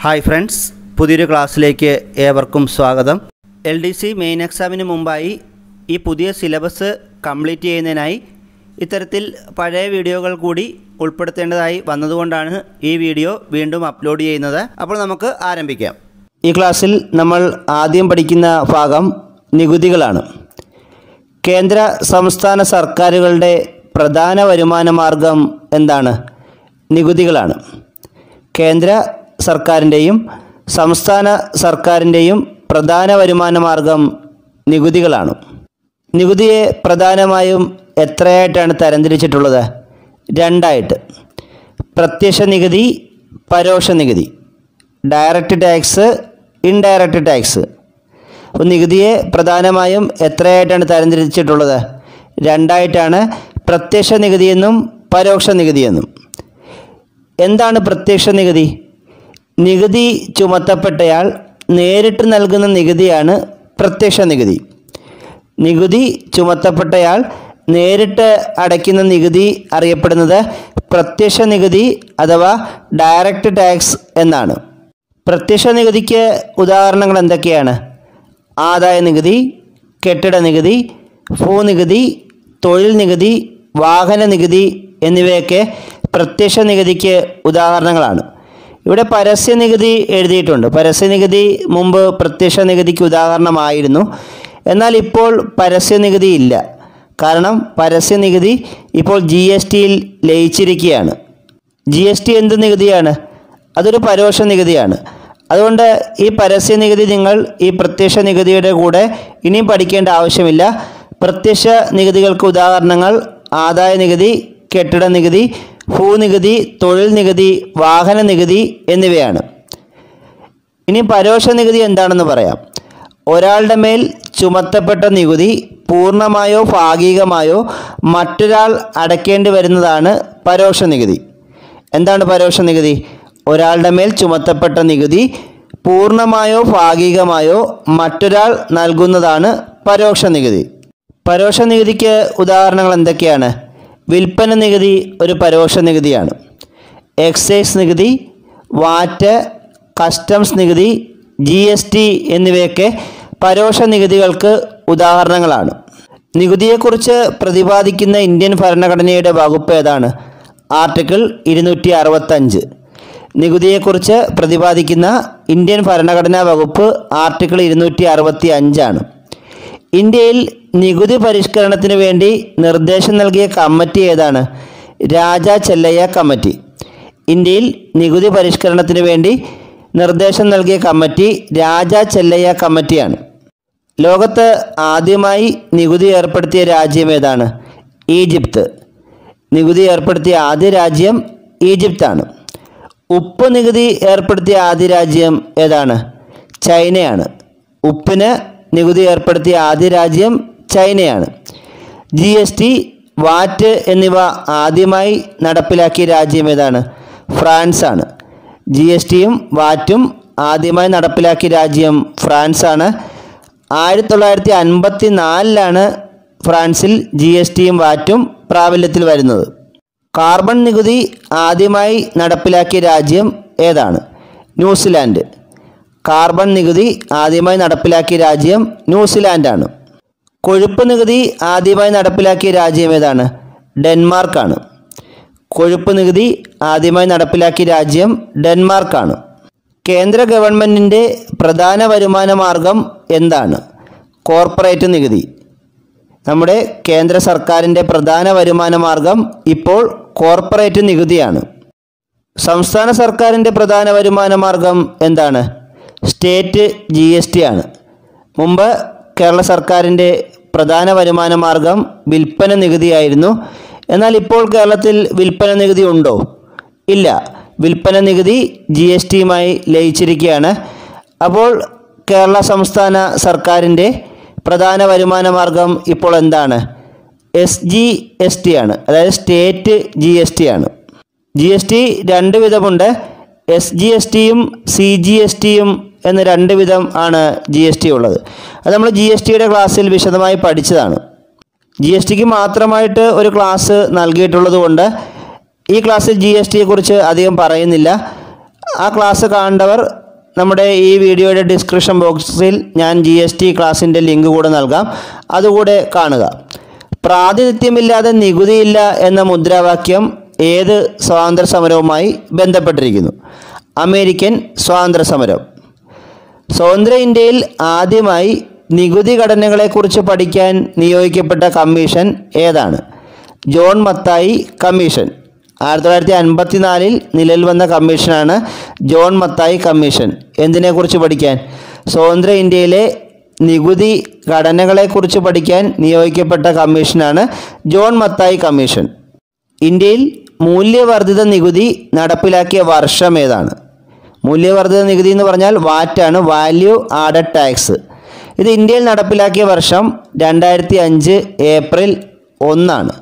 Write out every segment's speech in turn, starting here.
hi friends പുതിയൊരു ക്ലാസ്സിലേക്ക് ഏവർക്കും സ്വാഗതം എൽ ഡി സി മെയിൻ എക്സാമിന് മുമ്പായി ഈ പുതിയ സിലബസ് കംപ്ലീറ്റ് ചെയ്യുന്നതിനായി ഇത്തരത്തിൽ പഴയ വീഡിയോകൾ കൂടി ഉൾപ്പെടുത്തേണ്ടതായി വന്നതുകൊണ്ടാണ് ഈ വീഡിയോ വീണ്ടും അപ്ലോഡ് ചെയ്യുന്നത് അപ്പോൾ നമുക്ക് ആരംഭിക്കാം ഈ ക്ലാസ്സിൽ നമ്മൾ ആദ്യം പഠിക്കുന്ന ഭാഗം നികുതികളാണ് കേന്ദ്ര സംസ്ഥാന സർക്കാരുകളുടെ പ്രധാന വരുമാന മാർഗം എന്താണ് നികുതികളാണ് കേന്ദ്ര സർക്കാരിൻ്റെയും സംസ്ഥാന സർക്കാരിൻ്റെയും പ്രധാന വരുമാന മാർഗം നികുതികളാണ് നികുതിയെ പ്രധാനമായും എത്രയായിട്ടാണ് തരംതിരിച്ചിട്ടുള്ളത് രണ്ടായിട്ട് പ്രത്യക്ഷ നികുതി പരോക്ഷ നികുതി ഡയറക്റ്റ് ടാക്സ് ഇൻഡയറക്റ്റ് ടാക്സ് അപ്പോൾ നികുതിയെ പ്രധാനമായും എത്രയായിട്ടാണ് തരംതിരിച്ചിട്ടുള്ളത് രണ്ടായിട്ടാണ് പ്രത്യക്ഷ നികുതിയെന്നും പരോക്ഷ നികുതിയെന്നും എന്താണ് പ്രത്യക്ഷ നികുതി നികുതി ചുമത്തപ്പെട്ടയാൾ നേരിട്ട് നൽകുന്ന നികുതിയാണ് പ്രത്യക്ഷ നികുതി നികുതി ചുമത്തപ്പെട്ടയാൾ നേരിട്ട് അടയ്ക്കുന്ന നികുതി അറിയപ്പെടുന്നത് പ്രത്യക്ഷ നികുതി അഥവാ ഡയറക്റ്റ് ടാക്സ് എന്നാണ് പ്രത്യക്ഷ നികുതിക്ക് ഉദാഹരണങ്ങൾ എന്തൊക്കെയാണ് ആദായ നികുതി കെട്ടിട നികുതി ഭൂനികുതി തൊഴിൽ നികുതി വാഹന നികുതി എന്നിവയൊക്കെ പ്രത്യക്ഷ നികുതിക്ക് ഉദാഹരണങ്ങളാണ് ഇവിടെ പരസ്യ നികുതി എഴുതിയിട്ടുണ്ട് പരസ്യ നികുതി മുമ്പ് പ്രത്യക്ഷ നികുതിക്ക് ഉദാഹരണമായിരുന്നു എന്നാൽ ഇപ്പോൾ പരസ്യ നികുതി ഇല്ല കാരണം പരസ്യ നികുതി ഇപ്പോൾ ജി എസ് ടിയിൽ ലയിച്ചിരിക്കുകയാണ് ജി എസ് ടി എന്ത് നികുതിയാണ് അതൊരു പരോക്ഷ നികുതിയാണ് അതുകൊണ്ട് ഈ പരസ്യ നികുതി നിങ്ങൾ ഈ പ്രത്യക്ഷ നികുതിയുടെ കൂടെ ഇനിയും പഠിക്കേണ്ട ആവശ്യമില്ല പ്രത്യക്ഷ നികുതികൾക്ക് ഉദാഹരണങ്ങൾ ആദായ നികുതി കെട്ടിട നികുതി ഭൂനികുതി തൊഴിൽ നികുതി വാഹന നികുതി എന്നിവയാണ് ഇനി പരോക്ഷ നികുതി എന്താണെന്ന് പറയാം ഒരാളുടെ മേൽ ചുമത്തപ്പെട്ട നികുതി പൂർണ്ണമായോ ഭാഗികമായോ മറ്റൊരാൾ അടയ്ക്കേണ്ടി വരുന്നതാണ് പരോക്ഷ നികുതി എന്താണ് പരോക്ഷ നികുതി ഒരാളുടെ മേൽ ചുമത്തപ്പെട്ട നികുതി പൂർണ്ണമായോ ഭാഗികമായോ മറ്റൊരാൾ നൽകുന്നതാണ് പരോക്ഷ നികുതി പരോക്ഷ നികുതിക്ക് ഉദാഹരണങ്ങൾ എന്തൊക്കെയാണ് വിൽപ്പന നികുതി ഒരു പരോക്ഷ നികുതിയാണ് എക്സൈസ് നികുതി വാറ്റ് കസ്റ്റംസ് നികുതി ജി എസ് ടി എന്നിവയൊക്കെ പരോക്ഷ നികുതികൾക്ക് ഉദാഹരണങ്ങളാണ് നികുതിയെക്കുറിച്ച് പ്രതിപാദിക്കുന്ന ഇന്ത്യൻ ഭരണഘടനയുടെ വകുപ്പ് ഏതാണ് ആർട്ടിക്കിൾ ഇരുന്നൂറ്റി അറുപത്തഞ്ച് നികുതിയെക്കുറിച്ച് പ്രതിപാദിക്കുന്ന ഇന്ത്യൻ ഭരണഘടനാ വകുപ്പ് ആർട്ടിക്കിൾ ഇരുന്നൂറ്റി അറുപത്തി അഞ്ചാണ് ഇന്ത്യയിൽ നികുതി പരിഷ്കരണത്തിന് വേണ്ടി നിർദ്ദേശം നൽകിയ കമ്മിറ്റി ഏതാണ് രാജ ചെല്ലയ്യ കമ്മിറ്റി ഇന്ത്യയിൽ നികുതി പരിഷ്കരണത്തിന് വേണ്ടി നിർദ്ദേശം നൽകിയ കമ്മിറ്റി രാജ ചെല്ലയ്യ കമ്മിറ്റിയാണ് ലോകത്ത് ആദ്യമായി നികുതി ഏർപ്പെടുത്തിയ രാജ്യം ഏതാണ് ഈജിപ്ത് നികുതി ഏർപ്പെടുത്തിയ ആദ്യ രാജ്യം ഈജിപ്താണ് ഉപ്പ് നികുതി ഏർപ്പെടുത്തിയ ആദ്യ രാജ്യം ഏതാണ് ചൈനയാണ് ഉപ്പിന് നികുതി ഏർപ്പെടുത്തിയ ആദ്യ രാജ്യം ചൈനയാണ് ജി എസ് ടി വാറ്റ് എന്നിവ ആദ്യമായി നടപ്പിലാക്കിയ രാജ്യം ഏതാണ് ഫ്രാൻസാണ് ജി എസ് ടിയും വാറ്റും ആദ്യമായി നടപ്പിലാക്കിയ രാജ്യം ഫ്രാൻസാണ് ആയിരത്തി തൊള്ളായിരത്തി അൻപത്തി നാലിലാണ് ഫ്രാൻസിൽ ജി എസ് ടിയും വാറ്റും പ്രാബല്യത്തിൽ വരുന്നത് കാർബൺ നികുതി ആദ്യമായി നടപ്പിലാക്കിയ രാജ്യം ഏതാണ് ന്യൂസിലാൻഡ് കാർബൺ നികുതി ആദ്യമായി നടപ്പിലാക്കിയ രാജ്യം ന്യൂസിലാൻഡാണ് കൊഴുപ്പ് നികുതി ആദ്യമായി നടപ്പിലാക്കിയ രാജ്യം ഏതാണ് ഡെൻമാർക്കാണ് കൊഴുപ്പ് നികുതി ആദ്യമായി നടപ്പിലാക്കിയ രാജ്യം ഡെൻമാർക്കാണ് കേന്ദ്ര ഗവൺമെൻറ്റിൻ്റെ പ്രധാന വരുമാന മാർഗം എന്താണ് കോർപ്പറേറ്റ് നികുതി നമ്മുടെ കേന്ദ്ര സർക്കാരിൻ്റെ പ്രധാന വരുമാന മാർഗം ഇപ്പോൾ കോർപ്പറേറ്റ് നികുതിയാണ് സംസ്ഥാന സർക്കാരിൻ്റെ പ്രധാന വരുമാന മാർഗം എന്താണ് സ്റ്റേറ്റ് ജി എസ് ടി ആണ് മുമ്പ് കേരള സർക്കാരിൻ്റെ പ്രധാന വരുമാന മാർഗം വിൽപ്പന നികുതിയായിരുന്നു എന്നാൽ ഇപ്പോൾ കേരളത്തിൽ വിൽപ്പന നികുതി ഉണ്ടോ ഇല്ല വിൽപ്പന നികുതി ജി എസ് ടിയുമായി ലയിച്ചിരിക്കുകയാണ് അപ്പോൾ കേരള സംസ്ഥാന സർക്കാരിൻ്റെ പ്രധാന വരുമാന മാർഗം ഇപ്പോൾ എന്താണ് എസ് ജി എസ് ടി ആണ് അതായത് സ്റ്റേറ്റ് ജി എസ് ടി ആണ് ജി എസ് ടി രണ്ട് വിധമുണ്ട് എസ് ജി എസ് ടിയും സി ജി എസ് ടിയും എന്ന് രണ്ട് വിധം ആണ് ജി എസ് ടി ഉള്ളത് അത് നമ്മൾ ജി എസ് ടിയുടെ ക്ലാസ്സിൽ വിശദമായി പഠിച്ചതാണ് ജി എസ് ടിക്ക് മാത്രമായിട്ട് ഒരു ക്ലാസ് നൽകിയിട്ടുള്ളത് കൊണ്ട് ഈ ക്ലാസ്സിൽ ജി എസ് ടിയെക്കുറിച്ച് അധികം പറയുന്നില്ല ആ ക്ലാസ് കാണേണ്ടവർ നമ്മുടെ ഈ വീഡിയോയുടെ ഡിസ്ക്രിപ്ഷൻ ബോക്സിൽ ഞാൻ ജി എസ് ടി ക്ലാസ്സിൻ്റെ ലിങ്ക് കൂടെ നൽകാം അതുകൂടെ കാണുക പ്രാതിനിധ്യമില്ലാതെ നികുതിയില്ല എന്ന മുദ്രാവാക്യം ഏത് സ്വാതന്ത്ര്യ സമരവുമായി ബന്ധപ്പെട്ടിരിക്കുന്നു അമേരിക്കൻ സ്വാതന്ത്ര്യ സമരം സ്വതന്ത്ര ഇന്ത്യയിൽ ആദ്യമായി നികുതി ഘടനകളെക്കുറിച്ച് പഠിക്കാൻ നിയോഗിക്കപ്പെട്ട കമ്മീഷൻ ഏതാണ് ജോൺ മത്തായി കമ്മീഷൻ ആയിരത്തി തൊള്ളായിരത്തി അൻപത്തിനാലിൽ നിലവിൽ വന്ന കമ്മീഷനാണ് ജോൺ മത്തായി കമ്മീഷൻ എന്തിനെക്കുറിച്ച് പഠിക്കാൻ സ്വതന്ത്ര ഇന്ത്യയിലെ നികുതി ഘടനകളെക്കുറിച്ച് പഠിക്കാൻ നിയോഗിക്കപ്പെട്ട കമ്മീഷനാണ് ജോൺ മത്തായി കമ്മീഷൻ ഇന്ത്യയിൽ മൂല്യവർദ്ധിത നികുതി നടപ്പിലാക്കിയ വർഷം ഏതാണ് മൂല്യവർദ്ധിത നികുതി എന്ന് പറഞ്ഞാൽ വാറ്റാണ് വാല്യൂ ആഡഡ് ടാക്സ് ഇത് ഇന്ത്യയിൽ നടപ്പിലാക്കിയ വർഷം രണ്ടായിരത്തി അഞ്ച് ഏപ്രിൽ ഒന്നാണ്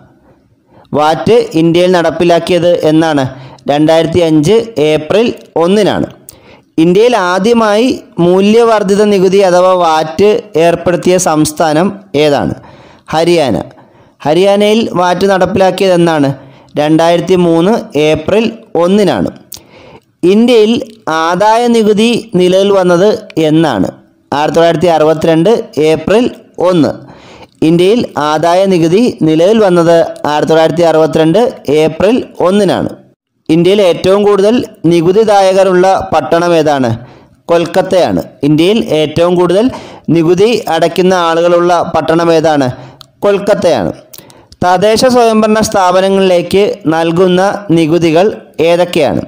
വാറ്റ് ഇന്ത്യയിൽ നടപ്പിലാക്കിയത് എന്നാണ് രണ്ടായിരത്തി അഞ്ച് ഏപ്രിൽ ഒന്നിനാണ് ഇന്ത്യയിൽ ആദ്യമായി മൂല്യവർദ്ധിത നികുതി അഥവാ വാറ്റ് ഏർപ്പെടുത്തിയ സംസ്ഥാനം ഏതാണ് ഹരിയാന ഹരിയാനയിൽ വാറ്റ് നടപ്പിലാക്കിയത് എന്നാണ് രണ്ടായിരത്തി മൂന്ന് ഏപ്രിൽ ഒന്നിനാണ് ഇന്ത്യയിൽ ആദായ നികുതി നിലവിൽ വന്നത് എന്നാണ് ആയിരത്തി തൊള്ളായിരത്തി അറുപത്തിരണ്ട് ഏപ്രിൽ ഒന്ന് ഇന്ത്യയിൽ ആദായ നികുതി നിലവിൽ വന്നത് ആയിരത്തി തൊള്ളായിരത്തി അറുപത്തിരണ്ട് ഏപ്രിൽ ഒന്നിനാണ് ഇന്ത്യയിൽ ഏറ്റവും കൂടുതൽ നികുതിദായകരുള്ള പട്ടണം ഏതാണ് കൊൽക്കത്തയാണ് ഇന്ത്യയിൽ ഏറ്റവും കൂടുതൽ നികുതി അടയ്ക്കുന്ന ആളുകളുള്ള പട്ടണം ഏതാണ് കൊൽക്കത്തയാണ് തദ്ദേശ സ്വയംഭരണ സ്ഥാപനങ്ങളിലേക്ക് നൽകുന്ന നികുതികൾ ഏതൊക്കെയാണ്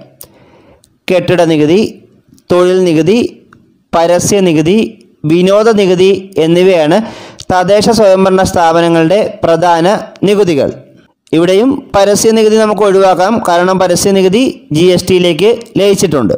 കെട്ടിട നികുതി തൊഴിൽ നികുതി പരസ്യ നികുതി വിനോദ നികുതി എന്നിവയാണ് തദ്ദേശ സ്വയംഭരണ സ്ഥാപനങ്ങളുടെ പ്രധാന നികുതികൾ ഇവിടെയും പരസ്യ നികുതി നമുക്ക് ഒഴിവാക്കാം കാരണം പരസ്യ നികുതി ജി എസ് ടിയിലേക്ക് ലയിച്ചിട്ടുണ്ട്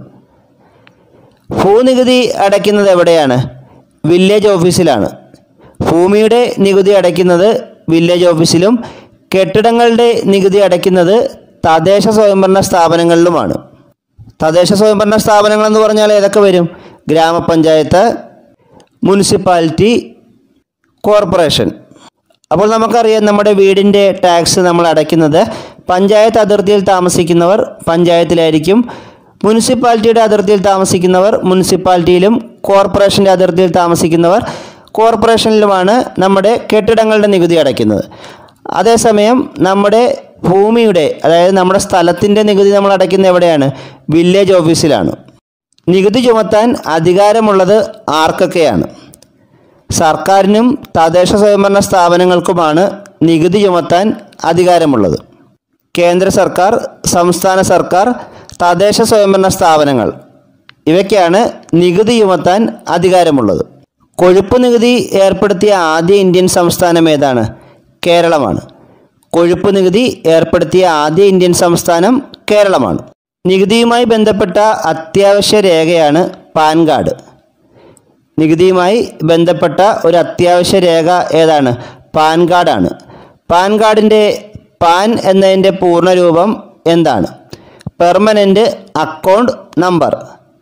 ഭൂനികുതി അടയ്ക്കുന്നത് എവിടെയാണ് വില്ലേജ് ഓഫീസിലാണ് ഭൂമിയുടെ നികുതി അടയ്ക്കുന്നത് വില്ലേജ് ഓഫീസിലും കെട്ടിടങ്ങളുടെ നികുതി അടയ്ക്കുന്നത് തദ്ദേശ സ്വയംഭരണ സ്ഥാപനങ്ങളിലുമാണ് തദ്ദേശ സ്വയംഭരണ സ്ഥാപനങ്ങൾ എന്ന് പറഞ്ഞാൽ ഏതൊക്കെ വരും ഗ്രാമപഞ്ചായത്ത് മുനിസിപ്പാലിറ്റി കോർപ്പറേഷൻ അപ്പോൾ നമുക്കറിയാം നമ്മുടെ വീടിൻ്റെ ടാക്സ് നമ്മൾ അടയ്ക്കുന്നത് പഞ്ചായത്ത് അതിർത്തിയിൽ താമസിക്കുന്നവർ പഞ്ചായത്തിലായിരിക്കും മുനിസിപ്പാലിറ്റിയുടെ അതിർത്തിയിൽ താമസിക്കുന്നവർ മുനിസിപ്പാലിറ്റിയിലും കോർപ്പറേഷൻ്റെ അതിർത്തിയിൽ താമസിക്കുന്നവർ കോർപ്പറേഷനിലുമാണ് നമ്മുടെ കെട്ടിടങ്ങളുടെ നികുതി അടയ്ക്കുന്നത് അതേസമയം നമ്മുടെ ഭൂമിയുടെ അതായത് നമ്മുടെ സ്ഥലത്തിൻ്റെ നികുതി നമ്മൾ അടയ്ക്കുന്നത് എവിടെയാണ് വില്ലേജ് ഓഫീസിലാണ് നികുതി ചുമത്താൻ അധികാരമുള്ളത് ആർക്കൊക്കെയാണ് സർക്കാരിനും തദ്ദേശ സ്വയംഭരണ സ്ഥാപനങ്ങൾക്കുമാണ് നികുതി ചുമത്താൻ അധികാരമുള്ളത് കേന്ദ്ര സർക്കാർ സംസ്ഥാന സർക്കാർ തദ്ദേശ സ്വയംഭരണ സ്ഥാപനങ്ങൾ ഇവയ്ക്കാണ് നികുതി ചുമത്താൻ അധികാരമുള്ളത് കൊഴുപ്പ് നികുതി ഏർപ്പെടുത്തിയ ആദ്യ ഇന്ത്യൻ സംസ്ഥാനം ഏതാണ് കേരളമാണ് കൊഴുപ്പ് നികുതി ഏർപ്പെടുത്തിയ ആദ്യ ഇന്ത്യൻ സംസ്ഥാനം കേരളമാണ് നികുതിയുമായി ബന്ധപ്പെട്ട അത്യാവശ്യ രേഖയാണ് പാൻ കാർഡ് നികുതിയുമായി ബന്ധപ്പെട്ട ഒരു അത്യാവശ്യ രേഖ ഏതാണ് പാൻ കാർഡാണ് പാൻ കാർഡിൻ്റെ പാൻ എന്നതിൻ്റെ പൂർണ്ണരൂപം എന്താണ് പെർമനൻ്റ് അക്കൗണ്ട് നമ്പർ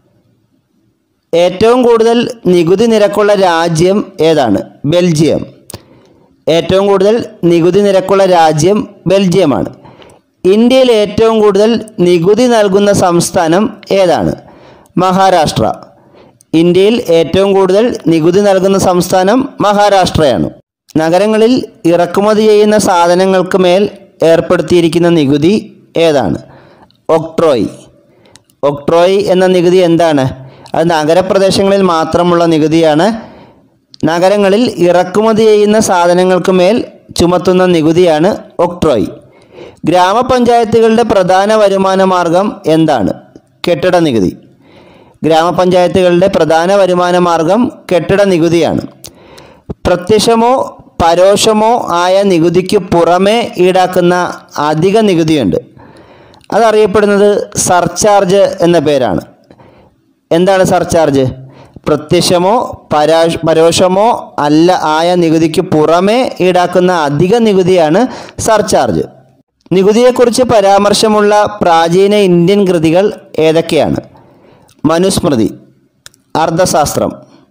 ഏറ്റവും കൂടുതൽ നികുതി നിരക്കുള്ള രാജ്യം ഏതാണ് ബെൽജിയം ഏറ്റവും കൂടുതൽ നികുതി നിരക്കുള്ള രാജ്യം ബെൽജിയമാണ് ഇന്ത്യയിൽ ഏറ്റവും കൂടുതൽ നികുതി നൽകുന്ന സംസ്ഥാനം ഏതാണ് മഹാരാഷ്ട്ര ഇന്ത്യയിൽ ഏറ്റവും കൂടുതൽ നികുതി നൽകുന്ന സംസ്ഥാനം മഹാരാഷ്ട്രയാണ് നഗരങ്ങളിൽ ഇറക്കുമതി ചെയ്യുന്ന സാധനങ്ങൾക്ക് മേൽ ഏർപ്പെടുത്തിയിരിക്കുന്ന നികുതി ഏതാണ് ഒക്ട്രോയ് ഒക്ട്രോയ് എന്ന നികുതി എന്താണ് അത് നഗരപ്രദേശങ്ങളിൽ മാത്രമുള്ള നികുതിയാണ് നഗരങ്ങളിൽ ഇറക്കുമതി ചെയ്യുന്ന സാധനങ്ങൾക്ക് മേൽ ചുമത്തുന്ന നികുതിയാണ് ഒക്ട്രോയ് ഗ്രാമപഞ്ചായത്തുകളുടെ പ്രധാന വരുമാന മാർഗം എന്താണ് കെട്ടിട നികുതി ഗ്രാമപഞ്ചായത്തുകളുടെ പ്രധാന വരുമാന മാർഗം കെട്ടിട നികുതിയാണ് പ്രത്യക്ഷമോ പരോക്ഷമോ ആയ നികുതിക്ക് പുറമേ ഈടാക്കുന്ന അധിക നികുതിയുണ്ട് അതറിയപ്പെടുന്നത് സർചാർജ് എന്ന പേരാണ് എന്താണ് സർചാർജ് പ്രത്യക്ഷമോ പരാ പരോക്ഷമോ അല്ല ആയ നികുതിക്ക് പുറമേ ഈടാക്കുന്ന അധിക നികുതിയാണ് സർചാർജ് നികുതിയെക്കുറിച്ച് പരാമർശമുള്ള പ്രാചീന ഇന്ത്യൻ കൃതികൾ ഏതൊക്കെയാണ് മനുസ്മൃതി അർദ്ധശാസ്ത്രം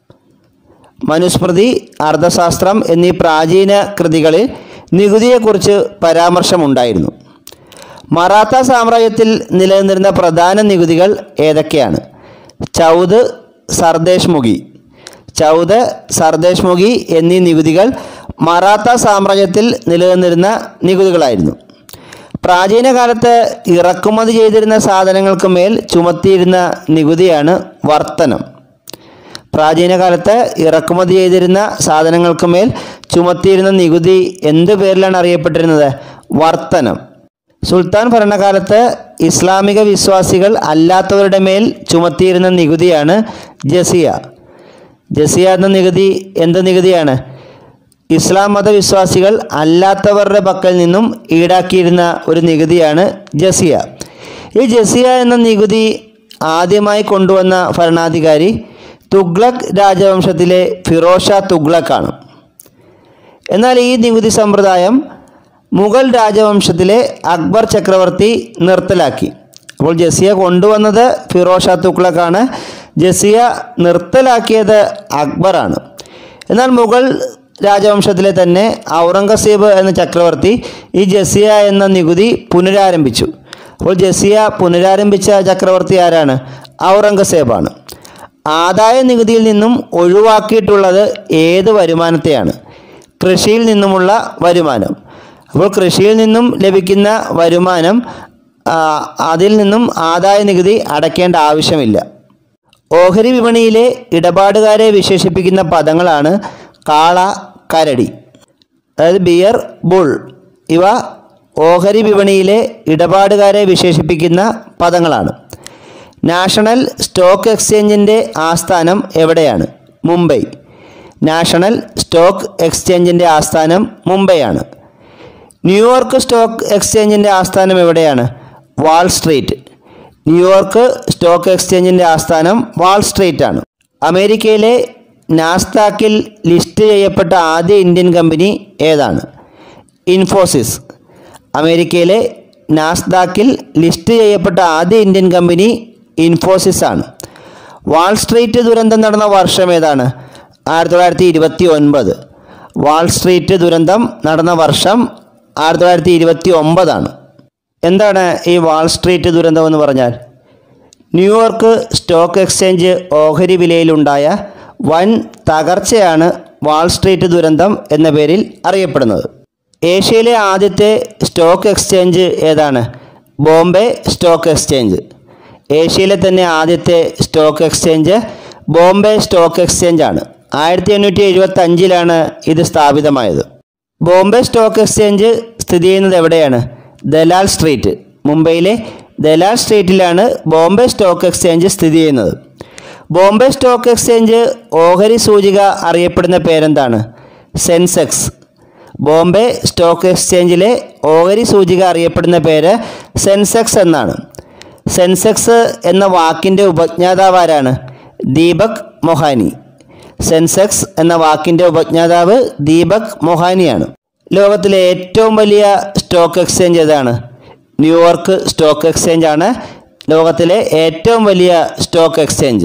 മനുസ്മൃതി അർദ്ധശാസ്ത്രം എന്നീ പ്രാചീന കൃതികളിൽ നികുതിയെക്കുറിച്ച് പരാമർശമുണ്ടായിരുന്നു മറാത്ത സാമ്രാജ്യത്തിൽ നിലനിന്നിരുന്ന പ്രധാന നികുതികൾ ഏതൊക്കെയാണ് ചൗദ് സർദേശ് മുഖി ചൗദ് സർദേശ് മുഖി എന്നീ നികുതികൾ മറാത്ത സാമ്രാജ്യത്തിൽ നിലനിന്നിരുന്ന നികുതികളായിരുന്നു പ്രാചീന കാലത്ത് ഇറക്കുമതി ചെയ്തിരുന്ന സാധനങ്ങൾക്ക് മേൽ ചുമത്തിയിരുന്ന നികുതിയാണ് വർത്തനം പ്രാചീന കാലത്ത് ഇറക്കുമതി ചെയ്തിരുന്ന സാധനങ്ങൾക്ക് മേൽ ചുമത്തിയിരുന്ന നികുതി എന്ത് പേരിലാണ് അറിയപ്പെട്ടിരുന്നത് വർത്തനം സുൽത്താൻ ഭരണകാലത്ത് ഇസ്ലാമിക വിശ്വാസികൾ അല്ലാത്തവരുടെ മേൽ ചുമത്തിയിരുന്ന നികുതിയാണ് ജസിയ ജസിയ എന്ന നികുതി എന്ത് നികുതിയാണ് ഇസ്ലാം മതവിശ്വാസികൾ അല്ലാത്തവരുടെ പക്കൽ നിന്നും ഈടാക്കിയിരുന്ന ഒരു നികുതിയാണ് ജസിയ ഈ ജസിയ എന്ന നികുതി ആദ്യമായി കൊണ്ടുവന്ന ഭരണാധികാരി തുഗ്ലക് രാജവംശത്തിലെ ഫിറോഷ തുഗ്ലക്കാണ് എന്നാൽ ഈ നികുതി സമ്പ്രദായം മുഗൾ രാജവംശത്തിലെ അക്ബർ ചക്രവർത്തി നിർത്തലാക്കി അപ്പോൾ ജസിയ കൊണ്ടുവന്നത് ഫിറോഷ തുഗ്ലക്കാണ് ജസിയ നിർത്തലാക്കിയത് അക്ബറാണ് എന്നാൽ മുഗൾ രാജവംശത്തിലെ തന്നെ ഔറംഗസീബ് എന്ന ചക്രവർത്തി ഈ ജസിയ എന്ന നികുതി പുനരാരംഭിച്ചു അപ്പോൾ ജസിയ പുനരാരംഭിച്ച ചക്രവർത്തി ആരാണ് ഔറംഗസേബാണ് ആദായ നികുതിയിൽ നിന്നും ഒഴിവാക്കിയിട്ടുള്ളത് ഏത് വരുമാനത്തെയാണ് കൃഷിയിൽ നിന്നുമുള്ള വരുമാനം അപ്പോൾ കൃഷിയിൽ നിന്നും ലഭിക്കുന്ന വരുമാനം ആ, അതിൽ നിന്നും ആദായ നികുതി അടയ്ക്കേണ്ട ആവശ്യമില്ല ഓഹരി വിപണിയിലെ ഇടപാടുകാരെ വിശേഷിപ്പിക്കുന്ന പദങ്ങളാണ് കാള കരടി അതായത് ബിയർ ബുൾ ഇവ ഓഹരി വിപണിയിലെ ഇടപാടുകാരെ വിശേഷിപ്പിക്കുന്ന പദങ്ങളാണ് നാഷണൽ സ്റ്റോക്ക് എക്സ്ചേഞ്ചിൻ്റെ ആസ്ഥാനം എവിടെയാണ് മുംബൈ നാഷണൽ സ്റ്റോക്ക് എക്സ്ചേഞ്ചിൻ്റെ ആസ്ഥാനം മുംബൈയാണ് ന്യൂയോർക്ക് സ്റ്റോക്ക് എക്സ്ചേഞ്ചിൻ്റെ ആസ്ഥാനം എവിടെയാണ് വാൾ സ്ട്രീറ്റ് ന്യൂയോർക്ക് സ്റ്റോക്ക് എക്സ്ചേഞ്ചിൻ്റെ ആസ്ഥാനം വാൾ സ്ട്രീറ്റ് ആണ് അമേരിക്കയിലെ നാസ്താക്കിൽ ലിസ്റ്റ് ചെയ്യപ്പെട്ട ആദ്യ ഇന്ത്യൻ കമ്പനി ഏതാണ് ഇൻഫോസിസ് അമേരിക്കയിലെ നാസ്ദാക്കിൽ ലിസ്റ്റ് ചെയ്യപ്പെട്ട ആദ്യ ഇന്ത്യൻ കമ്പനി ഇൻഫോസിസ് ആണ് വാൾ സ്ട്രീറ്റ് ദുരന്തം നടന്ന വർഷം ഏതാണ് ആയിരത്തി തൊള്ളായിരത്തി ഇരുപത്തി ഒൻപത് വാൾ സ്ട്രീറ്റ് ദുരന്തം നടന്ന വർഷം ആയിരത്തി തൊള്ളായിരത്തി ഇരുപത്തി ഒമ്പതാണ് എന്താണ് ഈ വാൾ സ്ട്രീറ്റ് ദുരന്തം എന്ന് പറഞ്ഞാൽ ന്യൂയോർക്ക് സ്റ്റോക്ക് എക്സ്ചേഞ്ച് ഓഹരി വിലയിലുണ്ടായ വൻ തകർച്ചയാണ് വാൾ സ്ട്രീറ്റ് ദുരന്തം എന്ന പേരിൽ അറിയപ്പെടുന്നത് ഏഷ്യയിലെ ആദ്യത്തെ സ്റ്റോക്ക് എക്സ്ചേഞ്ച് ഏതാണ് ബോംബെ സ്റ്റോക്ക് എക്സ്ചേഞ്ച് ഏഷ്യയിലെ തന്നെ ആദ്യത്തെ stock exchange Bombay stock exchange ആണ് ആയിരത്തി എണ്ണൂറ്റി എഴുപത്തി അഞ്ചിലാണ് ഇത് സ്ഥാപിതമായത് ബോംബെ സ്റ്റോക്ക് എക്സ്ചേഞ്ച് സ്ഥിതി ചെയ്യുന്നത് എവിടെയാണ് ദലാൽ സ്ട്രീറ്റ് മുംബൈയിലെ ദലാൽ സ്ട്രീറ്റിലാണ് ബോംബെ സ്റ്റോക്ക് എക്സ്ചേഞ്ച് സ്ഥിതി ചെയ്യുന്നത് ബോംബെ സ്റ്റോക്ക് എക്സ്ചേഞ്ച് ഓഹരി സൂചിക അറിയപ്പെടുന്ന പേരെന്താണ് സെൻസെക്സ് ബോംബെ സ്റ്റോക്ക് എക്സ്ചേഞ്ചിലെ ഓഹരി സൂചിക അറിയപ്പെടുന്ന പേര് സെൻസെക്സ് എന്നാണ് സെൻസെക്സ് എന്ന വാക്കിൻ്റെ ഉപജ്ഞാതാവ് ആരാണ് ദീപക് മൊഹാനി സെൻസെക്സ് എന്ന വാക്കിൻ്റെ ഉപജ്ഞാതാവ് ദീപക് മൊഹാനിയാണ് ലോകത്തിലെ ഏറ്റവും വലിയ സ്റ്റോക്ക് എക്സ്ചേഞ്ച് ഏതാണ് ന്യൂയോർക്ക് സ്റ്റോക്ക് എക്സ്ചേഞ്ച് ആണ് ലോകത്തിലെ ഏറ്റവും വലിയ സ്റ്റോക്ക് എക്സ്ചേഞ്ച്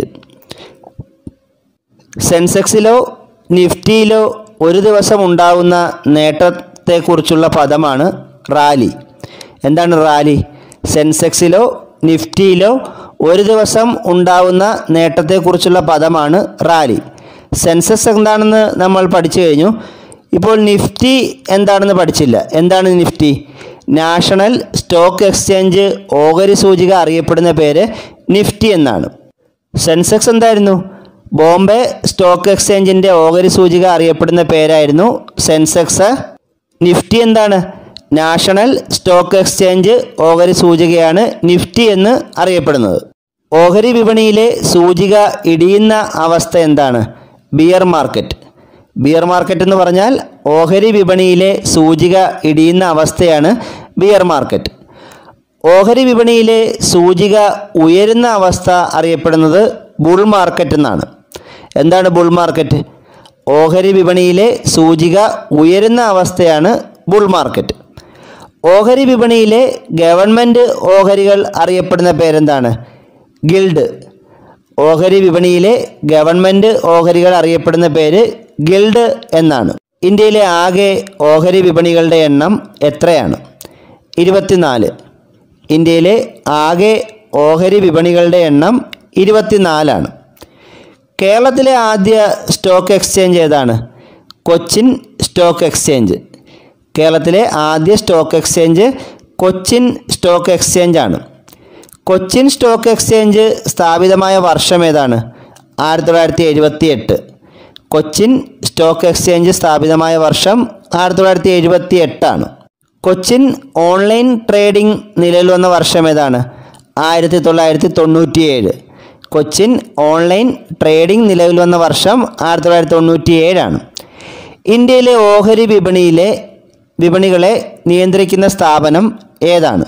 സെൻസെക്സിലോ നിഫ്റ്റിയിലോ ഒരു ദിവസം ഉണ്ടാകുന്ന നേട്ടത്തെക്കുറിച്ചുള്ള പദമാണ് റാലി എന്താണ് റാലി സെൻസെക്സിലോ നിഫ്റ്റിയിലോ ഒരു ദിവസം ഉണ്ടാവുന്ന നേട്ടത്തെക്കുറിച്ചുള്ള പദമാണ് റാലി സെൻസെക്സ് എന്താണെന്ന് നമ്മൾ പഠിച്ചു കഴിഞ്ഞു ഇപ്പോൾ നിഫ്റ്റി എന്താണെന്ന് പഠിച്ചില്ല എന്താണ് നിഫ്റ്റി നാഷണൽ സ്റ്റോക്ക് എക്സ്ചേഞ്ച് ഓഹരി സൂചിക അറിയപ്പെടുന്ന പേര് നിഫ്റ്റി എന്നാണ് സെൻസെക്സ് എന്തായിരുന്നു ബോംബെ സ്റ്റോക്ക് എക്സ്ചേഞ്ചിൻ്റെ ഓഹരി സൂചിക അറിയപ്പെടുന്ന പേരായിരുന്നു സെൻസെക്സ് നിഫ്റ്റി എന്താണ് നാഷണൽ സ്റ്റോക്ക് എക്സ്ചേഞ്ച് ഓഹരി സൂചികയാണ് നിഫ്റ്റി എന്ന് അറിയപ്പെടുന്നത് ഓഹരി വിപണിയിലെ സൂചിക ഇടിയുന്ന അവസ്ഥ എന്താണ് ബിയർ മാർക്കറ്റ് ബിയർ മാർക്കറ്റ് എന്ന് പറഞ്ഞാൽ ഓഹരി വിപണിയിലെ സൂചിക ഇടിയുന്ന അവസ്ഥയാണ് ബിയർ മാർക്കറ്റ് ഓഹരി വിപണിയിലെ സൂചിക ഉയരുന്ന അവസ്ഥ അറിയപ്പെടുന്നത് ബുൾ മാർക്കറ്റ് എന്നാണ് എന്താണ് ബുൾ മാർക്കറ്റ് ഓഹരി വിപണിയിലെ സൂചിക ഉയരുന്ന അവസ്ഥയാണ് ബുൾ മാർക്കറ്റ് ഓഹരി വിപണിയിലെ ഗവൺമെൻറ് ഓഹരികൾ അറിയപ്പെടുന്ന പേരെന്താണ് ഗിൽഡ് ഓഹരി വിപണിയിലെ ഗവൺമെൻറ് ഓഹരികൾ അറിയപ്പെടുന്ന പേര് ഗിൽഡ് എന്നാണ് ഇന്ത്യയിലെ ആകെ ഓഹരി വിപണികളുടെ എണ്ണം എത്രയാണ് ഇരുപത്തിനാല് ഇന്ത്യയിലെ ആകെ ഓഹരി വിപണികളുടെ എണ്ണം ഇരുപത്തിനാലാണ് കേരളത്തിലെ ആദ്യ സ്റ്റോക്ക് എക്സ്ചേഞ്ച് ഏതാണ് കൊച്ചിൻ സ്റ്റോക്ക് എക്സ്ചേഞ്ച് കേരളത്തിലെ ആദ്യ stock exchange Cochin stock exchange ആണ് കൊച്ചിൻ സ്റ്റോക്ക് എക്സ്ചേഞ്ച് സ്ഥാപിതമായ വർഷം ഏതാണ് ആയിരത്തി തൊള്ളായിരത്തി എഴുപത്തി എട്ട് കൊച്ചിൻ സ്റ്റോക്ക് എക്സ്ചേഞ്ച് സ്ഥാപിതമായ വർഷം ആയിരത്തി തൊള്ളായിരത്തി എഴുപത്തി എട്ടാണ് കൊച്ചിൻ ഓൺലൈൻ ട്രേഡിംഗ് നിലവിൽ വന്ന വർഷം ഏതാണ് ആയിരത്തി തൊള്ളായിരത്തി തൊണ്ണൂറ്റിയേഴ് കൊച്ചിൻ ഓൺലൈൻ ട്രേഡിംഗ് നിലവിൽ വന്ന വർഷം ആയിരത്തി തൊള്ളായിരത്തി തൊണ്ണൂറ്റിയേഴാണ് ഇന്ത്യയിലെ ഓഹരി വിപണിയിലെ വിപണികളെ നിയന്ത്രിക്കുന്ന സ്ഥാപനം ഏതാണ്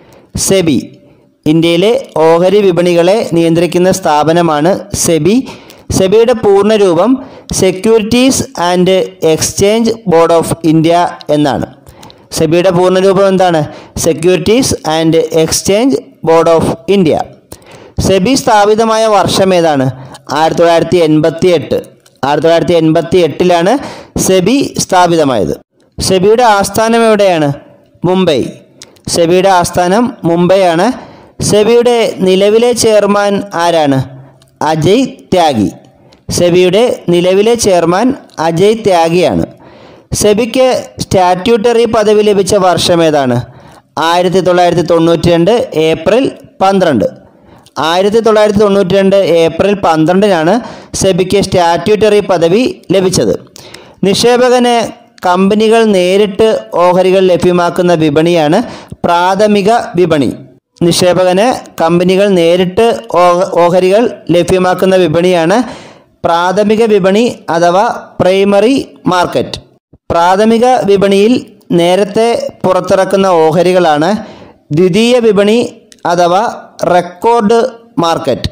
സെബി ഇന്ത്യയിലെ ഓഹരി വിപണികളെ നിയന്ത്രിക്കുന്ന സ്ഥാപനമാണ് സെബി സെബിയുടെ പൂർണ്ണരൂപം securities and exchange board of India എന്നാണ് സെബിയുടെ പൂർണ്ണരൂപം എന്താണ് securities and exchange board of India SEBI സ്ഥാപിതമായ വർഷം ഏതാണ് ആയിരത്തി തൊള്ളായിരത്തി എൺപത്തി എട്ട് ആയിരത്തി തൊള്ളായിരത്തി എൺപത്തി എട്ടിലാണ് സെബി സ്ഥാപിതമായത് സെബിയുടെ ആസ്ഥാനം എവിടെയാണ് മുംബൈ സെബിയുടെ ആസ്ഥാനം മുംബൈയാണ് സെബിയുടെ നിലവിലെ ചെയർമാൻ ആരാണ് അജയ് ത്യാഗി സെബിയുടെ നിലവിലെ ചെയർമാൻ അജയ് ത്യാഗിയാണ് സെബിക്ക് സ്റ്റാറ്റ്യൂട്ടറി പദവി ലഭിച്ച വർഷം ഏതാണ് ആയിരത്തി തൊള്ളായിരത്തി തൊണ്ണൂറ്റി രണ്ട് ഏപ്രിൽ പന്ത്രണ്ട് ആയിരത്തി തൊള്ളായിരത്തി തൊണ്ണൂറ്റി രണ്ട് ഏപ്രിൽ പന്ത്രണ്ടിനാണ് സെബിക്ക് സ്റ്റാറ്റ്യൂട്ടറി പദവി ലഭിച്ചത് നിക്ഷേപകന് കമ്പനികൾ നേരിട്ട് ഓഹരികൾ ലഭ്യമാക്കുന്ന വിപണിയാണ് പ്രാഥമിക വിപണി നിക്ഷേപകന് കമ്പനികൾ നേരിട്ട് ഓഹ- ഓഹരികൾ ലഭ്യമാക്കുന്ന വിപണിയാണ് പ്രാഥമിക വിപണി അഥവാ പ്രൈമറി മാർക്കറ്റ് പ്രാഥമിക വിപണിയിൽ നേരത്തെ പുറത്തിറക്കുന്ന ഓഹരികളാണ് ദ്വിതീയ വിപണി അഥവാ റെക്കോർഡ് മാർക്കറ്റ്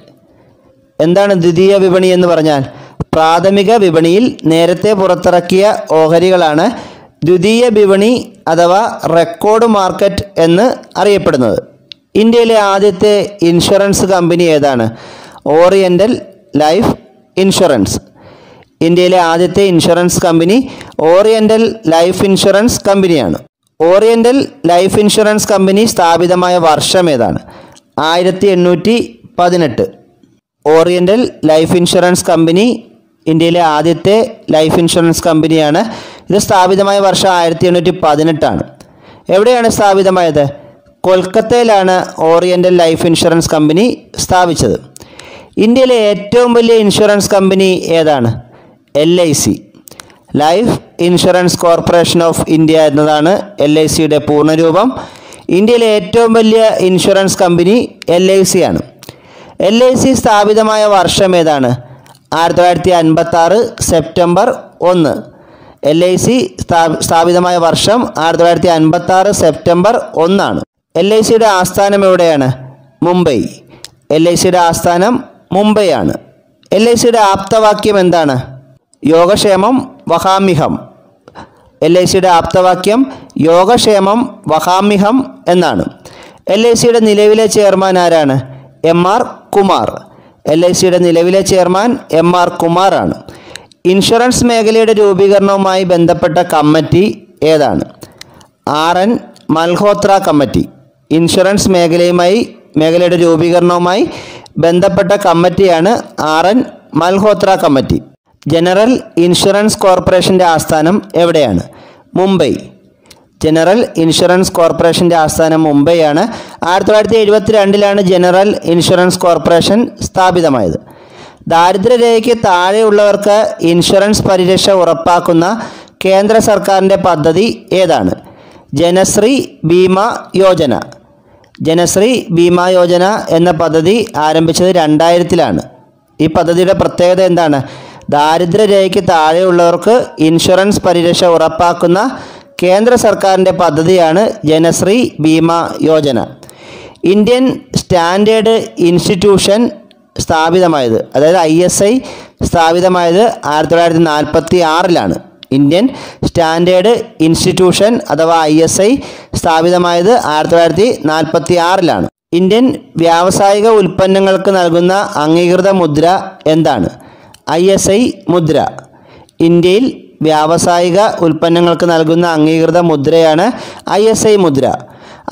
എന്താണ് ദ്വിതീയ വിപണി എന്ന് പറഞ്ഞാൽ പ്രാഥമിക വിപണിയിൽ നേരത്തെ പുറത്തിറക്കിയ ഓഹരികളാണ് ദ്വിതീയ വിപണി അഥവാ റെക്കോർഡ് മാർക്കറ്റ് എന്ന് അറിയപ്പെടുന്നത് ഇന്ത്യയിലെ ആദ്യത്തെ ഇൻഷുറൻസ് കമ്പനി ഏതാണ് ഓറിയൻ്റൽ ലൈഫ് ഇൻഷുറൻസ് ഇന്ത്യയിലെ ആദ്യത്തെ insurance company oriental life insurance കമ്പനിയാണ് ഓറിയൻ്റൽ ലൈഫ് ഇൻഷുറൻസ് കമ്പനി സ്ഥാപിതമായ വർഷം ഏതാണ് ആയിരത്തി എണ്ണൂറ്റി പതിനെട്ട് ഓറിയൻ്റൽ ലൈഫ് ഇൻഷുറൻസ് കമ്പനി ഇന്ത്യയിലെ ആദ്യത്തെ ലൈഫ് ഇൻഷുറൻസ് കമ്പനിയാണ് ഇത് സ്ഥാപിതമായ വർഷം ആയിരത്തി എണ്ണൂറ്റി പതിനെട്ടാണ് എവിടെയാണ് സ്ഥാപിതമായത് കൊൽക്കത്തയിലാണ് ഓറിയൻ്റൽ ലൈഫ് ഇൻഷുറൻസ് കമ്പനി സ്ഥാപിച്ചത് ഇന്ത്യയിലെ ഏറ്റവും വലിയ ഇൻഷുറൻസ് കമ്പനി ഏതാണ് L I C life insurance corporation of India എന്നതാണ് എൽ ഐ സിയുടെ പൂർണ്ണരൂപം ഇന്ത്യയിലെ ഏറ്റവും വലിയ insurance company L I C ആണ് എൽ ഐ സി സ്ഥാപിതമായ വർഷം ഏതാണ് ആയിരത്തി തൊള്ളായിരത്തി അൻപത്തി ആറ് സെപ്റ്റംബർ ഒന്ന് എൽ ഐ സി സ്ഥാപിതമായ വർഷം ആയിരത്തി തൊള്ളായിരത്തി അൻപത്തി ആറ് സെപ്റ്റംബർ ഒന്നാണ് എൽ ഐ സിയുടെ ആസ്ഥാനം എവിടെയാണ് മുംബൈ എൽ ഐ സിയുടെ ആസ്ഥാനം മുംബൈ ആണ് എൽ ഐ സിയുടെ ആപ്തവാക്യം എന്താണ് യോഗക്ഷേമം വഹാമിഹം എൽ ഐ സിയുടെ ആപ്തവാക്യം യോഗക്ഷേമം വഹാമിഹം എന്നാണ് എൽ ഐ സിയുടെ നിലവിലെ ചെയർമാൻ ആരാണ് M R Kumar L I സിയുടെ നിലവിലെ ചെയർമാൻ എം ആർ കുമാറാണ് ഇൻഷുറൻസ് മേഖലയുടെ രൂപീകരണവുമായി ബന്ധപ്പെട്ട കമ്മിറ്റി ഏതാണ് R N Malhotra committee insurance മേഖലയുമായി മേഖലയുടെ രൂപീകരണവുമായി ബന്ധപ്പെട്ട കമ്മിറ്റിയാണ് R N Malhotra committee general insurance കോർപ്പറേഷൻ്റെ ആസ്ഥാനം എവിടെയാണ് മുംബൈ ജനറൽ ഇൻഷുറൻസ് കോർപ്പറേഷൻ്റെ ആസ്ഥാനം മുംബൈയാണ് ആയിരത്തി തൊള്ളായിരത്തി എഴുപത്തി രണ്ടിലാണ് ജനറൽ ഇൻഷുറൻസ് കോർപ്പറേഷൻ സ്ഥാപിതമായത് ദാരിദ്ര്യരേഖയ്ക്ക് താഴെയുള്ളവർക്ക് ഇൻഷുറൻസ് പരിരക്ഷ ഉറപ്പാക്കുന്ന കേന്ദ്ര സർക്കാരിൻ്റെ പദ്ധതി ഏതാണ് ജനശ്രീ ബീമ യോജന ജനശ്രീ ബീമാ യോജന എന്ന പദ്ധതി ആരംഭിച്ചത് രണ്ടായിരത്തിലാണ് ഈ പദ്ധതിയുടെ പ്രത്യേകത എന്താണ് ദാരിദ്ര്യരേഖയ്ക്ക് താഴെയുള്ളവർക്ക് ഇൻഷുറൻസ് പരിരക്ഷ ഉറപ്പാക്കുന്ന കേന്ദ്ര സർക്കാരിൻ്റെ പദ്ധതിയാണ് Janashree Bima Yojana Indian standard institution സ്ഥാപിതമായത് അതായത് ഐ എസ് ഐ സ്ഥാപിതമായത് ആയിരത്തി തൊള്ളായിരത്തി നാൽപ്പത്തി ആറിലാണ് ഇന്ത്യൻ സ്റ്റാൻഡേർഡ് ഇൻസ്റ്റിറ്റ്യൂഷൻ അഥവാ ഐ എസ് ഐ സ്ഥാപിതമായത് ആയിരത്തി തൊള്ളായിരത്തി നാൽപ്പത്തി ആറിലാണ് ഇന്ത്യൻ വ്യാവസായിക ഉൽപ്പന്നങ്ങൾക്ക് നൽകുന്ന അംഗീകൃത മുദ്ര എന്താണ് ഐ എസ് ഐ മുദ്ര ഇന്ത്യയിൽ വ്യാവസായിക ഉൽപ്പന്നങ്ങൾക്ക് നൽകുന്ന അംഗീകൃത മുദ്രയാണ് ഐ എസ് ഐ മുദ്ര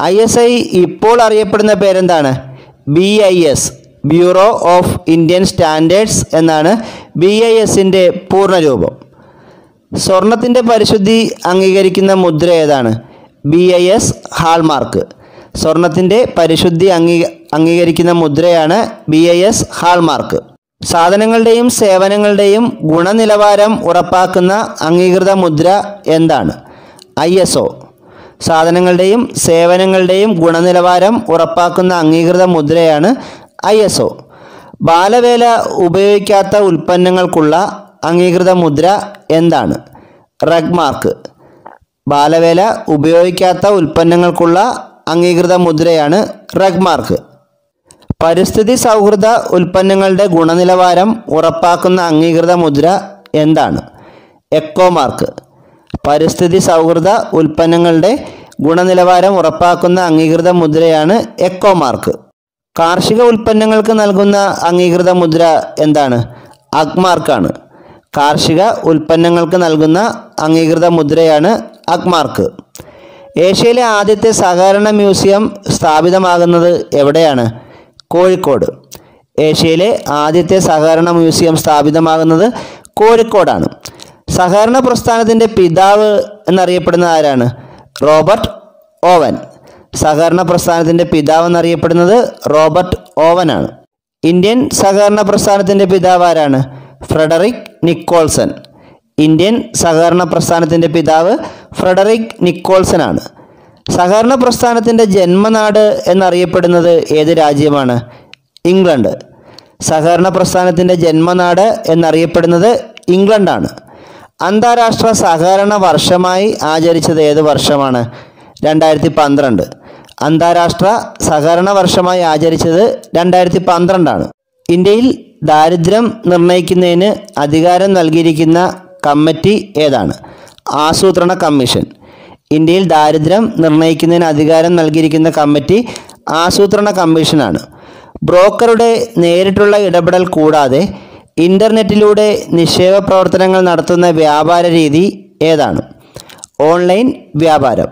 ഐ എസ് ഐ ഇപ്പോൾ അറിയപ്പെടുന്ന പേരെന്താണ് B I S bureau of Indian standards എന്നാണ് ബി ഐ എസിൻ്റെ പൂർണ്ണരൂപം സ്വർണത്തിൻ്റെ പരിശുദ്ധി അംഗീകരിക്കുന്ന മുദ്ര ഏതാണ് ബി ഐ എസ് ഹാൾമാർക്ക് സ്വർണത്തിൻ്റെ പരിശുദ്ധി അംഗീ അംഗീകരിക്കുന്ന മുദ്രയാണ് ബി ഐ എസ് ഹാൾമാർക്ക് സാധനങ്ങളുടെയും സേവനങ്ങളുടെയും ഗുണനിലവാരം ഉറപ്പാക്കുന്ന അംഗീകൃത മുദ്ര എന്താണ് ഐ എസ് ഒ സാധനങ്ങളുടെയും സേവനങ്ങളുടെയും ഗുണനിലവാരം ഉറപ്പാക്കുന്ന അംഗീകൃത മുദ്രയാണ് ഐ എസ് ഒ ബാലവേല ഉപയോഗിക്കാത്ത ഉൽപ്പന്നങ്ങൾക്കുള്ള അംഗീകൃത മുദ്ര എന്താണ് റഗ്മാർക്ക് ബാലവേല ഉപയോഗിക്കാത്ത ഉൽപ്പന്നങ്ങൾക്കുള്ള അംഗീകൃത മുദ്രയാണ് റഗ്മാർക്ക് പരിസ്ഥിതി സൗഹൃദ ഉൽപ്പന്നങ്ങളുടെ ഗുണനിലവാരം ഉറപ്പാക്കുന്ന അംഗീകൃത മുദ്ര എന്താണ് എക്കോമാർക്ക് പരിസ്ഥിതി സൗഹൃദ ഉൽപ്പന്നങ്ങളുടെ ഗുണനിലവാരം ഉറപ്പാക്കുന്ന അംഗീകൃത മുദ്രയാണ് എക്കോമാർക്ക് കാർഷിക ഉൽപ്പന്നങ്ങൾക്ക് നൽകുന്ന അംഗീകൃത മുദ്ര എന്താണ് അഗ്മാർക്കാണ് കാർഷിക ഉൽപ്പന്നങ്ങൾക്ക് നൽകുന്ന അംഗീകൃത മുദ്രയാണ് അഗ്മാർക്ക് ഏഷ്യയിലെ ആദ്യത്തെ സഹകരണ മ്യൂസിയം സ്ഥാപിതമാകുന്നത് എവിടെയാണ് കോഴിക്കോട് ഏഷ്യയിലെ ആദ്യത്തെ സഹകരണ മ്യൂസിയം സ്ഥാപിതമാകുന്നത് കോഴിക്കോടാണ് സഹകരണ പ്രസ്ഥാനത്തിൻ്റെ പിതാവ് എന്നറിയപ്പെടുന്ന ആരാണ് റോബർട്ട് ഓവൻ സഹകരണ പ്രസ്ഥാനത്തിൻ്റെ പിതാവ് എന്നറിയപ്പെടുന്നത് റോബർട്ട് ഓവനാണ് ഇന്ത്യൻ സഹകരണ പ്രസ്ഥാനത്തിൻ്റെ പിതാവ് ആരാണ് ഫ്രെഡറിക് നിക്കോൾസൺ ഇന്ത്യൻ സഹകരണ പ്രസ്ഥാനത്തിൻ്റെ പിതാവ് ഫ്രെഡറിക് നിക്കോൾസൺ ആണ് സഹകരണ പ്രസ്ഥാനത്തിൻ്റെ ജന്മനാട് എന്നറിയപ്പെടുന്നത് ഏത് രാജ്യമാണ് ഇംഗ്ലണ്ട് സഹകരണ പ്രസ്ഥാനത്തിൻ്റെ ജന്മനാട് എന്നറിയപ്പെടുന്നത് ഇംഗ്ലണ്ടാണ് അന്താരാഷ്ട്ര സഹകരണ വർഷമായി ആചരിച്ചത് ഏത് വർഷമാണ് രണ്ടായിരത്തി പന്ത്രണ്ട് അന്താരാഷ്ട്ര സഹകരണ വർഷമായി ആചരിച്ചത് രണ്ടായിരത്തി പന്ത്രണ്ടാണ് ഇന്ത്യയിൽ ദാരിദ്ര്യം നിർണ്ണയിക്കുന്നതിന് അധികാരം നൽകിയിരിക്കുന്ന കമ്മിറ്റി ഏതാണ് ആസൂത്രണ കമ്മീഷൻ ഇന്ത്യയിൽ ദാരിദ്ര്യം നിർണ്ണയിക്കുന്നതിന് അധികാരം നൽകിയിരിക്കുന്ന കമ്മിറ്റി ആസൂത്രണ കമ്മീഷനാണ് ബ്രോക്കറുടെ നേരിട്ടുള്ള ഇടപെടൽ കൂടാതെ ഇൻ്റർനെറ്റിലൂടെ നിക്ഷേപ പ്രവർത്തനങ്ങൾ നടത്തുന്ന വ്യാപാര രീതി ഏതാണ് ഓൺലൈൻ വ്യാപാരം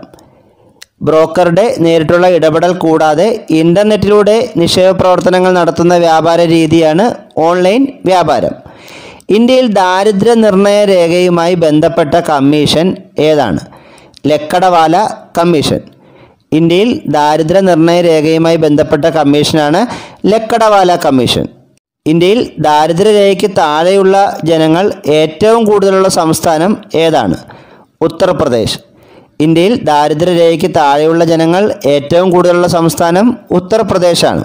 ബ്രോക്കറുടെ നേരിട്ടുള്ള ഇടപെടൽ കൂടാതെ ഇൻ്റർനെറ്റിലൂടെ നിക്ഷേപ പ്രവർത്തനങ്ങൾ നടത്തുന്ന വ്യാപാര രീതിയാണ് ഓൺലൈൻ വ്യാപാരം ഇന്ത്യയിൽ ദാരിദ്ര്യ നിർണയ രേഖയുമായി ബന്ധപ്പെട്ട കമ്മീഷൻ ഏതാണ് ലക്കടവാല കമ്മീഷൻ ഇന്ത്യയിൽ ദാരിദ്ര്യ നിർണയ രേഖയുമായി ബന്ധപ്പെട്ട കമ്മീഷനാണ് ലക്കടവാല കമ്മീഷൻ ഇന്ത്യയിൽ ദാരിദ്ര്യരേഖയ്ക്ക് താഴെയുള്ള ജനങ്ങൾ ഏറ്റവും കൂടുതലുള്ള സംസ്ഥാനം ഏതാണ് ഉത്തർപ്രദേശ് ഇന്ത്യയിൽ ദാരിദ്ര്യരേഖയ്ക്ക് താഴെയുള്ള ജനങ്ങൾ ഏറ്റവും കൂടുതലുള്ള സംസ്ഥാനം ഉത്തർപ്രദേശാണ്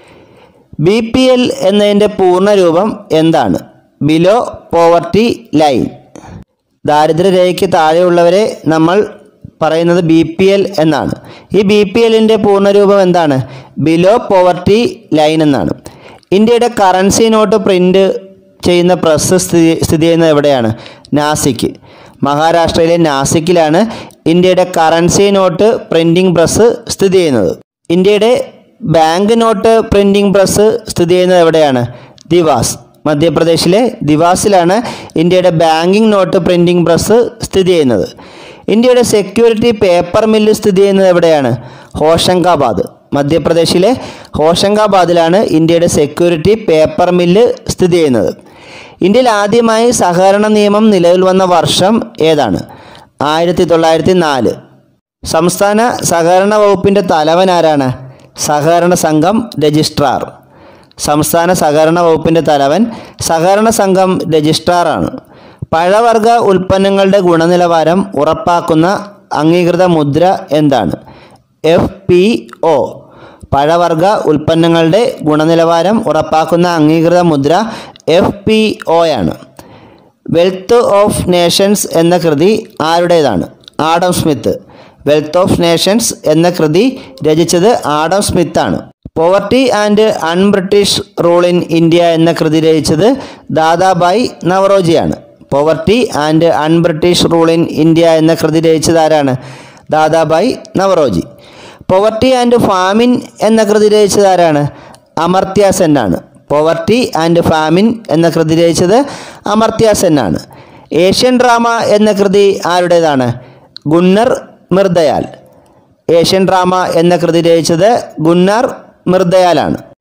ബി പി എൽ എന്നതിൻ്റെ പൂർണ്ണരൂപം എന്താണ് ബിലോ പോവർട്ടി ലൈൻ ദാരിദ്ര്യരേഖയ്ക്ക് താഴെയുള്ളവരെ നമ്മൾ പറയുന്നത് ബി പി എൽ എന്നാണ് ഈ ബി പി എല്ലിൻ്റെ പൂർണ്ണരൂപം എന്താണ് ബിലോ പോവർട്ടി ലൈൻ എന്നാണ് ഇന്ത്യയുടെ കറൻസി നോട്ട് പ്രിൻ്റ് ചെയ്യുന്ന പ്രസ് സ്ഥിതി സ്ഥിതി ചെയ്യുന്നത് എവിടെയാണ് നാസിക്ക് മഹാരാഷ്ട്രയിലെ നാസിക്കിലാണ് ഇന്ത്യയുടെ കറൻസി നോട്ട് പ്രിൻറ്റിംഗ് പ്രസ് സ്ഥിതി ചെയ്യുന്നത് ഇന്ത്യയുടെ ബാങ്ക് നോട്ട് പ്രിൻറ്റിംഗ് പ്രസ് സ്ഥിതി ചെയ്യുന്നത് എവിടെയാണ് ദിവാസ് മധ്യപ്രദേശിലെ ദിവാസിലാണ് ഇന്ത്യയുടെ ബാങ്കിങ് നോട്ട് പ്രിൻറ്റിംഗ് പ്രസ് സ്ഥിതി ചെയ്യുന്നത് ഇന്ത്യയുടെ സെക്യൂരിറ്റി പേപ്പർ മില്ല് സ്ഥിതി ചെയ്യുന്നത് എവിടെയാണ് ഹോഷങ്കാബാദ് മധ്യപ്രദേശിലെ ഹോഷങ്കാബാദിലാണ് ഇന്ത്യയുടെ സെക്യൂരിറ്റി പേപ്പർ മില്ല് സ്ഥിതി ചെയ്യുന്നത് ഇന്ത്യയിൽ ആദ്യമായി സഹകരണ നിയമം നിലവിൽ വന്ന വർഷം ഏതാണ് ആയിരത്തി തൊള്ളായിരത്തി നാല് സംസ്ഥാന സഹകരണ വകുപ്പിൻ്റെ തലവൻ ആരാണ് സഹകരണ സംഘം രജിസ്ട്രാർ സംസ്ഥാന സഹകരണ വകുപ്പിൻ്റെ തലവൻ സഹകരണ സംഘം രജിസ്ട്രാറാണ് പഴവർഗ ഉൽപ്പന്നങ്ങളുടെ ഗുണനിലവാരം ഉറപ്പാക്കുന്ന അംഗീകൃത മുദ്ര എന്താണ് എഫ് പി ഒ പഴവർഗ ഉൽപ്പന്നങ്ങളുടെ ഗുണനിലവാരം ഉറപ്പാക്കുന്ന അംഗീകൃത മുദ്ര എഫ് പി ഒയാണ് വെൽത്ത് ഓഫ് നേഷൻസ് എന്ന കൃതി ആരുടേതാണ് Adam Smith wealth of nations എന്ന കൃതി രചിച്ചത് ആഡം സ്മിത്താണ് poverty and unBritish rule in India എന്ന കൃതി രചിച്ചത് ദാദാബായ് നവറോജിയാണ് poverty and unBritish rule in India എന്ന കൃതി രചിച്ചത് ആരാണ് Dadabhai Naoroji poverty and famine എന്ന കൃതി രചിച്ചത് ആരാണ് അമർത്യ സെന്നാണ് പോവർട്ടി ആൻഡ് ഫാമിൻ എന്ന കൃതി രചിച്ചത് അമർത്യ സെന്നാണ് ഏഷ്യൻ ഡ്രാമ എന്ന കൃതി ആരുടേതാണ് ഗുന്നർ മിർദയാൽ ഏഷ്യൻ ഡ്രാമ എന്ന കൃതി രചിച്ചത് ഗുന്നാർ മിർദയാലാണ്